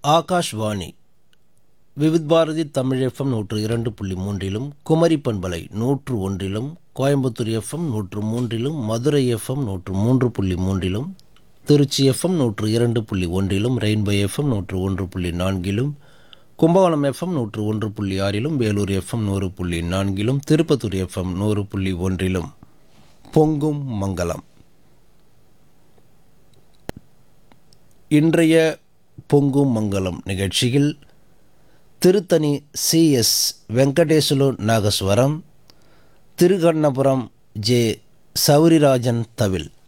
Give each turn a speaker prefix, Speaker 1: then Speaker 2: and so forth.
Speaker 1: Akashvani Vividh Bharati Tamil FM நூற்று இரண்டு புள்ளி மூன்றிலும் குமரி பண்பலை நூற்று ஒன்றிலும் கோயம்புத்தூர் எஃப்எம் நூற்று மூன்றிலும் மதுரை எஃப்எம் நூற்று மூன்று புள்ளி மூன்றிலும் திருச்சி எஃப்எம் நூற்று இரண்டு புள்ளி ஒன்றிலும் ரெயின்போ எஃப்எம் நூற்று ஒன்று புள்ளி நான்கிலும் கும்பகோணம் எஃப்எம் நூற்று ஒன்று புள்ளி ஆறிலும் வேலூர் எஃப்எம் நூறு புள்ளி நான்கிலும் திருப்பத்தூர் எஃப்எம் நூறு புள்ளி ஒன்றிலும் பொங்கும் மங்களம் இன்றைய பொங்கும் மங்கலம் நிகழ்ச்சியில் திருத்தணி சிஎஸ் வெங்கடேசுலு நாகஸ்வரம் திருகண்ணபுரம் ஜே சௌரிராஜன் தவில்